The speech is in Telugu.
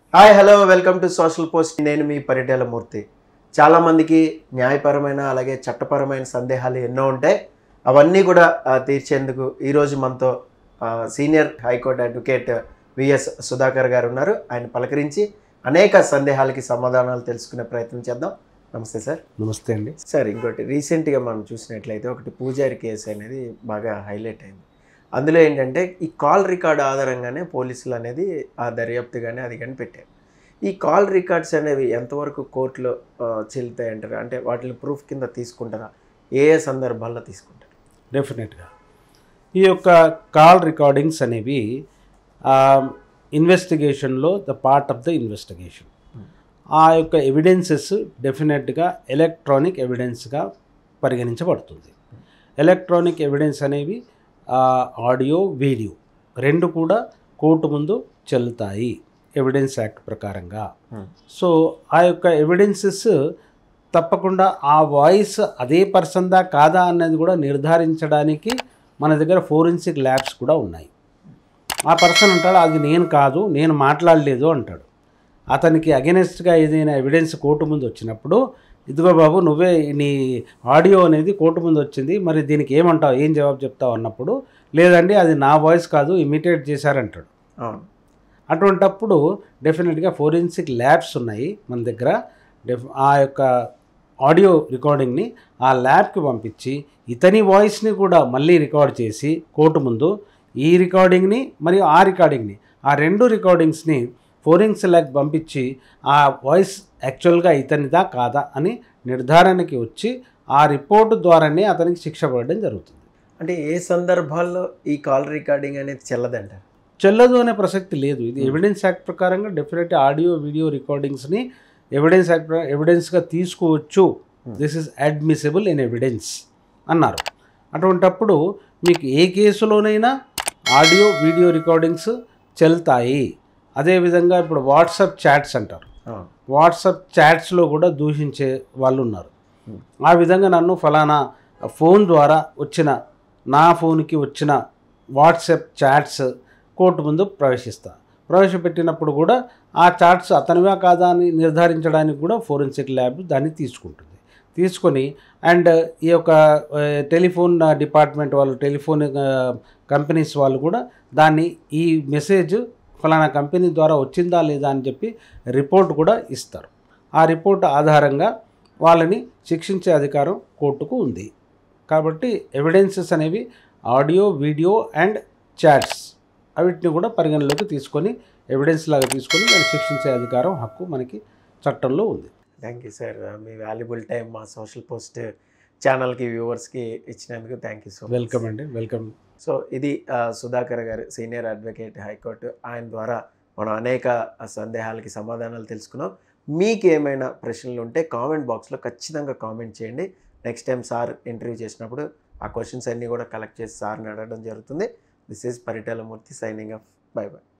Hi hello welcome to social post నేను మీ పరిటాల మూర్తి చాలామందికి న్యాయపరమైన అలాగే చట్టపరమైన సందేహాలు ఎన్నో ఉంటాయి అవన్నీ కూడా ఆ, తీర్చేందుకు ఈరోజు మనతో ఆ, senior high court advocate VS Sudhakar garu ఉన్నారు ఆయన పలకరించి అనేక సందేహాలకి సమాధానాలు తెలుసుకునే ప్రయత్నం చేద్దాం నమస్తే సార్ నమస్తే అండి సార్ ఇంకోటి రీసెంట్గా మనం చూసినట్లయితే ఒకటి పూజారి కేసు అనేది బాగా హైలైట్ అయింది అందులో ఏంటంటే ఈ కాల్ రికార్డ్ ఆధారంగానే పోలీసులు అనేది ఆ దర్యాప్తు కానీ అది కానీ పెట్టారు ఈ కాల్ రికార్డ్స్ అనేవి ఎంతవరకు కోర్టులో ఆ, చెల్లుతాయి అంటారు అంటే వాటిని ప్రూఫ్ కింద తీసుకుంటారా ఏ ఏ సందర్భాల్లో తీసుకుంటారు డెఫినెట్గా ఈ యొక్క కాల్ రికార్డింగ్స్ అనేవి ఇన్వెస్టిగేషన్లో the part of the investigation ఆ యొక్క ఎవిడెన్సెస్ డెఫినెట్గా ఎలక్ట్రానిక్ ఎవిడెన్స్గా పరిగణించబడుతుంది ఎలక్ట్రానిక్ ఎవిడెన్స్ అనేవి ఆడియో వీడియో రెండు కూడా కోర్టు ముందు చెల్లుతాయి ఎవిడెన్స్ యాక్ట్ ప్రకారంగా సో ఆ యొక్క ఎవిడెన్సెస్ తప్పకుండా ఆ వాయిస్ అదే పర్సన్దా కాదా అన్నది కూడా నిర్ధారించడానికి మన దగ్గర ఫోరెన్సిక్ ల్యాబ్స్ కూడా ఉన్నాయి ఆ పర్సన్ అంటాడు అది నేను కాదు నేను మాట్లాడలేదు అంటాడు అతనికి అగెనెస్ట్గా ఏదైనా ఎవిడెన్స్ కోర్టు ముందు వచ్చినప్పుడు ఇదిగో బాబు నువ్వే నీ ఆడియో అనేది కోర్టు ముందు వచ్చింది మరి దీనికి ఏమంటావు ఏం జవాబు చెప్తావు అన్నప్పుడు లేదండి అది నా వాయిస్ కాదు ఇమిటేట్ చేశారంటాడు అవును అటువంటప్పుడు డెఫినెట్గా ఫోరెన్సిక్ ల్యాబ్స్ ఉన్నాయి మన దగ్గర డెఫ్ ఆ యొక్క ఆడియో రికార్డింగ్ని ఆ ల్యాబ్కి పంపించి ఇతని వాయిస్ని కూడా మళ్ళీ రికార్డ్ చేసి కోర్టు ముందు ఈ రికార్డింగ్ని మరియు ఆ రికార్డింగ్ని ఆ రెండు రికార్డింగ్స్ని ఫోరెన్సిక్ ల్యాబ్ పంపించి ఆ వాయిస్ యాక్చువల్గా ఇతనిదా కాదా అని నిర్ధారణకి వచ్చి ఆ రిపోర్టు ద్వారానే అతనికి శిక్ష పడడం జరుగుతుంది అంటే ఏ సందర్భాల్లో ఈ కాల్ రికార్డింగ్ అనేది చెల్లదంటారు చెల్లదు అనే ప్రసక్తి లేదు ఇది ఎవిడెన్స్ యాక్ట్ ప్రకారంగా డెఫినెట్ ఆడియో వీడియో రికార్డింగ్స్ని ఎవిడెన్స్ యాక్ట్ ప్ర- ఎవిడెన్స్గా తీసుకోవచ్చు this is admissible in evidence అన్నారు అటువంటప్పుడు మీకు ఏ కేసులోనైనా ఆడియో వీడియో రికార్డింగ్స్ చెల్తాయి అదేవిధంగా ఇప్పుడు వాట్సాప్ చాట్స్ అంటారు అవును వాట్సాప్ చాట్స్లో కూడా దూషించే వాళ్ళు ఉన్నారు Hmm. ఆ విధంగా నన్ను ఫలానా ఫోన్ ద్వారా వచ్చిన నా ఫోన్కి వచ్చిన వాట్సాప్ చాట్స్ కోర్టు ముందు ప్రవేశిస్తా ప్రవేశపెట్టినప్పుడు కూడా ఆ చాట్స్ అతనివా కాదా అని నిర్ధారించడానికి కూడా ఫోరెన్సిక్ ల్యాబ్ దాన్ని తీసుకుంటుంది తీసుకొని అండ్ ఈ యొక్క ఆ, టెలిఫోన్ డిపార్ట్మెంట్ వాళ్ళు టెలిఫోన్ ఆ, కంపెనీస్ వాళ్ళు కూడా దాన్ని ఈ మెసేజ్ ఫలానా కంపెనీ ద్వారా వచ్చిందా లేదా అని చెప్పి రిపోర్ట్ కూడా ఇస్తారు ఆ రిపోర్ట్ ఆధారంగా వాళ్ళని శిక్షించే అధికారం కోర్టుకు ఉంది కాబట్టి ఎవిడెన్సెస్ అనేవి ఆడియో వీడియో అండ్ చాట్స్ అవిటిని కూడా పరిగణలోకి తీసుకొని ఎవిడెన్స్ లాగా తీసుకొని దాన్ని శిక్షించే అధికారం హక్కు మనకి చట్టంలో ఉంది థ్యాంక్ యూ సార్ మీ వాల్యుబుల్ టైం మా సోషల్ పోస్ట్ ఛానల్కి వ్యూవర్స్కి ఇచ్చినందుకు thank you so much welcome అండి వెల్కమ్ సో ఇది ఆ, సుధాకర్ గారు సీనియర్ అడ్వకేట్ హైకోర్టు ఆయన ద్వారా మనం అనేక ఆ, సందేహాలకి సమాధానాలు తెలుసుకున్నాం మీకు ఏమైనా ప్రశ్నలు ఉంటే కామెంట్ బాక్స్లో ఖచ్చితంగా కామెంట్ చేయండి నెక్స్ట్ టైం సార్ ఇంటర్వ్యూ చేసినప్పుడు ఆ క్వశ్చన్స్ అన్నీ కూడా కలెక్ట్ చేసి సార్ని అడగడం జరుగుతుంది this is Paritala Murthy signing off by by